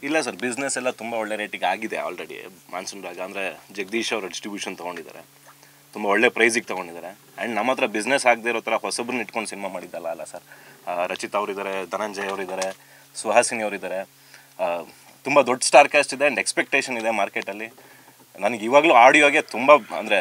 ಇಲ್ಲ sir business ಎಲ್ಲ ತುಂಬ ಒಳ್ಳೆ ರೇಟಿಗೆ ಆಗಿದೆ ಆಲ್ರೆಡಿ ಮಾನ್ಸೂನ್ ರಾಗ ಅಂದರೆ ಜಗದೀಶ್ ಅವರು ಡಿಸ್ಟ್ರಿಬ್ಯೂಷನ್ ತೊಗೊಂಡಿದ್ದಾರೆ ತುಂಬ ಒಳ್ಳೆ ಪ್ರೈಸಿಗೆ ತೊಗೊಂಡಿದ್ದಾರೆ ಆ್ಯಂಡ್ ನಮ್ಮ ಹತ್ರ ಬಿಸ್ನೆಸ್ ಆಗದೆ ಇರೋ ಥರ ಹೊಸಬ್ರನ್ನ ಇಟ್ಕೊಂಡು ಸಿನಿಮಾ ಮಾಡಿದ್ದಲ್ಲ ಅಲ್ಲ ಸರ್ ರಚಿತಾ ಅವರಿದ್ದಾರೆ ಧನಂಜಯ್ ಅವರಿದ್ದಾರೆ ಸುಹಾಸಿನಿ ಅವರಿದ್ದಾರೆ ತುಂಬ ದೊಡ್ಡ ಸ್ಟಾರ್ ಕ್ಯಾಸ್ಟ್ ಇದೆ ಆ್ಯಂಡ್ ಎಕ್ಸ್ಪೆಕ್ಟೇಷನ್ ಇದೆ ಮಾರ್ಕೆಟಲ್ಲಿ ನನಗೆ ಇವಾಗಲೂ ಆಡಿಯೋಗೆ ತುಂಬ ಅಂದರೆ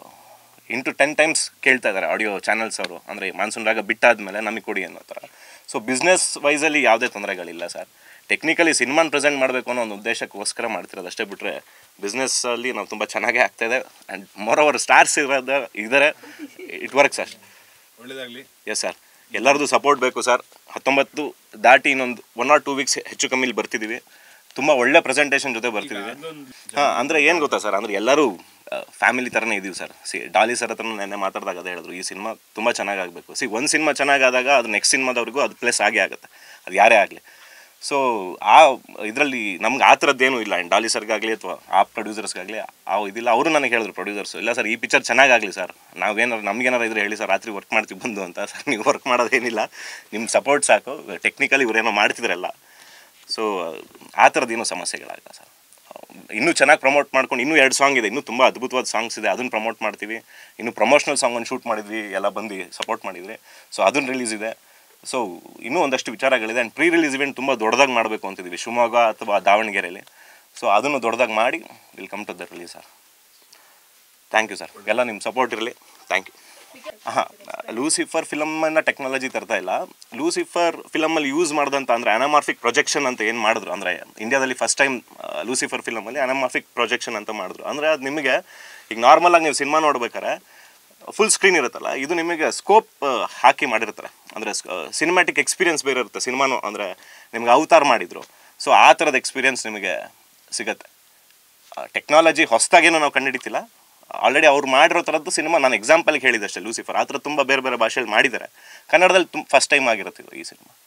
ಇಂಟು ಟೆನ್ ಟೈಮ್ಸ್ ಕೇಳ್ತಾ ಇದ್ದಾರೆ ಆಡಿಯೋ ಚಾನಲ್ಸ್ ಅವರು ಅಂದರೆ ಮಾನ್ಸೂನ್ ರಾಗ ಬಿಟ್ಟಾದ್ಮೇಲೆ ನಮಗೆ ಕೊಡಿ ಅನ್ನೋ ಥರ ಸೊ ಬಿಸ್ನೆಸ್ ವೈಸಲ್ಲಿ ಯಾವುದೇ ತೊಂದರೆಗಳಿಲ್ಲ ಸರ್ ಟೆಕ್ನಿಕಲಿ ಸಿನಿಮಾನ ಪ್ರೆಸೆಂಟ್ ಮಾಡಬೇಕು ಅನ್ನೋ ಒಂದು ಉದ್ದೇಶಕ್ಕೋಸ್ಕರ ಮಾಡ್ತಿರೋದು ಅಷ್ಟೇ ಬಿಟ್ಟರೆ ಬಿಸ್ನೆಸ್ಸಲ್ಲಿ ನಾವು ತುಂಬ ಚೆನ್ನಾಗೇ ಆಗ್ತಾಯಿದೆ ಆ್ಯಂಡ್ ಮೋರ್ ಓವರ್ ಸ್ಟಾರ್ಸ್ ಇರೋದು ಇದ್ದಾರೆ ಇಟ್ ವರ್ಕ್ಸ್ ಅಷ್ಟೆ ಒಳ್ಳೇದಾಗಲಿ ಎಸ್ ಸರ್ ಎಲ್ಲರದು ಸಪೋರ್ಟ್ ಬೇಕು ಸರ್ ಹತ್ತೊಂಬತ್ತು ದಾಟಿ ಇನ್ನೊಂದು ಒನ್ ಆರ್ ಟೂ ವೀಕ್ಸ್ ಹೆಚ್ಚು ಕಮ್ಮಿಲಿ ಬರ್ತಿದ್ದೀವಿ ತುಂಬ ಒಳ್ಳೆ ಪ್ರೆಸೆಂಟೇಷನ್ ಜೊತೆ ಬರ್ತಿದ್ದೀವಿ ಹಾಂ ಅಂದರೆ ಏನು ಗೊತ್ತಾ ಸರ್ ಅಂದರೆ ಎಲ್ಲರೂ ಫ್ಯಾಮಿಲಿ ಥರನೇ ಇದೀವಿ ಸರ್ ಸಿ ಡಾಲಿ ಸರ್ ಹತ್ರ ನೆನ್ನೆ ಮಾತಾಡಿದಾಗ ಅದೇ ಹೇಳಿದ್ರು ಈ ಸಿನಿಮಾ ತುಂಬ ಚೆನ್ನಾಗಾಗಬೇಕು ಸಿ ಒಂದು ಸಿನಿಮಾ ಚೆನ್ನಾಗಾದಾಗ ಅದು ನೆಕ್ಸ್ಟ್ ಸಿನಿಮಾದವ್ರಿಗೂ ಅದು ಪ್ಲಸ್ ಆಗೇ ಆಗುತ್ತೆ ಅದು ಯಾರೇ ಆಗಲಿ ಸೊ ಆ ಇದರಲ್ಲಿ ನಮ್ಗೆ ಆ ಥರದ್ದೇನೂ ಇಲ್ಲ ಆ್ಯಂಡ್ ಡಾಲಿ ಸರ್ಗಾಗಲಿ ಅಥವಾ ಆ ಪ್ರೊಡ್ಯೂಸರ್ಸ್ಗಾಗಲಿ ಆ ಇದಿಲ್ಲ ಅವರು ನನಗೆ ಹೇಳಿದ್ರು ಪ್ರೊಡ್ಯೂಸರ್ಸು ಇಲ್ಲ ಸರ್ ಈ ಪಿಕ್ಚರ್ ಚೆನ್ನಾಗಾಗಲಿ ಸರ್ ನಾವೇನಾರು ನಮ್ಗೇನಾರು ಇದ್ರೆ ಹೇಳಿ ಸರ್ ರಾತ್ರಿ ವರ್ಕ್ ಮಾಡ್ತೀವಿ ಬಂದು ಅಂತ ಸರ್ ನೀವು ವರ್ಕ್ ಮಾಡೋದೇನಿಲ್ಲ ನಿಮ್ಮ ಸಪೋರ್ಟ್ ಸಾಕು ಟೆಕ್ನಿಕಲಿ ಇವರೇನೋ ಮಾಡ್ತಿದ್ರಲ್ಲ ಸೊ ಆ ಥರದ್ದೇನೂ ಸಮಸ್ಯೆಗಳಾಗಲ್ಲ ಸರ್ ಇನ್ನೂ ಚೆನ್ನಾಗಿ ಪ್ರಮೋಟ್ ಮಾಡ್ಕೊಂಡು ಇನ್ನೂ ಎರಡು ಸಾಂಗ್ ಇದೆ ಇನ್ನೂ ತುಂಬ ಅದ್ಭುತವಾದ ಸಾಂಗ್ಸ್ ಇದೆ ಅದನ್ನು ಪ್ರಮೋಟ್ ಮಾಡ್ತೀವಿ ಇನ್ನು ಪ್ರಮೋಷನಲ್ ಸಾಂಗ್ ಒಂದು ಶೂಟ್ ಮಾಡಿದ್ವಿ ಎಲ್ಲ ಬಂದು ಸಪೋರ್ಟ್ ಮಾಡಿದ್ರಿ ಸೊ ಅದನ್ನು ರಿಲೀಸ್ ಇದೆ ಸೊ ಇನ್ನೂ ಒಂದಷ್ಟು ವಿಚಾರಗಳಿದೆ ಆ್ಯಂಡ್ ಪ್ರೀ ರಿಲೀಸ್ ಇವೆಂಟ್ ತುಂಬ ದೊಡ್ಡದಾಗಿ ಮಾಡಬೇಕು ಅಂತಿದ್ವಿ ಶಿವಮೊಗ್ಗ ಅಥವಾ ದಾವಣಗೆರೆಯಲ್ಲಿ ಸೊ ಅದನ್ನು ದೊಡ್ಡದಾಗಿ ಮಾಡಿ will come to the release sir thank you sir ಎಲ್ಲ ನಿಮ್ಮ ಸಪೋರ್ಟ್ ಇರಲಿ ಥ್ಯಾಂಕ್ ಯು ಹಾಂ ಲೂಸಿಫರ್ ಫಿಲಮನ್ನು ಟೆಕ್ನಾಲಜಿ ತರ್ತಾ ಇಲ್ಲ ಲೂಸಿಫರ್ ಫಿಲಮಲ್ಲಿ ಯೂಸ್ ಮಾಡಿದಂಥ ಅಂದರೆ ಅನಮಾರ್ಫಿಕ್ ಪ್ರೊಜೆಕ್ಷನ್ ಅಂತ ಏನು ಮಾಡಿದ್ರು ಅಂದರೆ ಇಂಡಿಯಾದಲ್ಲಿ ಫಸ್ಟ್ ಟೈಮ್ ಲೂಸಿಫರ್ ಫಿಲಮಲ್ಲಿ ಅನಮಾರ್ಫಿಕ್ ಪ್ರೊಜೆಕ್ಷನ್ ಅಂತ ಮಾಡಿದ್ರು ಅಂದರೆ ಅದು ನಿಮಗೆ ಈಗ ನಾರ್ಮಲಾಗಿ ನೀವು ಸಿನಿಮಾ ನೋಡ್ಬೇಕಾರೆ ಫುಲ್ ಸ್ಕ್ರೀನ್ ಇರುತ್ತಲ್ಲ ಇದು ನಿಮಗೆ ಸ್ಕೋಪ್ ಹಾಕಿ ಮಾಡಿರ್ತಾರೆ ಅಂದರೆ ಸಿನಿಮ್ಯಾಟಿಕ್ ಎಕ್ಸ್ಪೀರಿಯನ್ಸ್ ಬೇರೆ ಇರುತ್ತೆ ಸಿನಿಮಾನು ಅಂದರೆ ನಿಮ್ಗೆ ಅವತಾರ ಮಾಡಿದರು ಸೊ ಆ ಥರದ ಎಕ್ಸ್ಪೀರಿಯನ್ಸ್ ನಿಮಗೆ ಸಿಗತ್ತೆ ಟೆಕ್ನಾಲಜಿ ಹೊಸದಾಗೇನು ನಾವು ಕಂಡುಹಿಡಿತಿಲ್ಲ ಆಲ್ರೆಡಿ ಅವ್ರು ಮಾಡಿರೋ ಥರದ್ದು ಸಿನಿಮಾ ನಾನು ಎಕ್ಸಾಂಪಲ್ಗೆ ಹೇಳಿದೆ ಅಷ್ಟೇ ಲೂಸಿಫರ್ ಆ ಥರ ತುಂಬ ಬೇರೆ ಬೇರೆ ಭಾಷೆಯಲ್ಲಿ ಮಾಡಿದ್ದಾರೆ ಕನ್ನಡದಲ್ಲಿ ತುಂಬ ಫಸ್ಟ್ ಟೈಮ್ ಆಗಿರುತ್ತೆ ಇದು ಈ ಸಿನಿಮಾ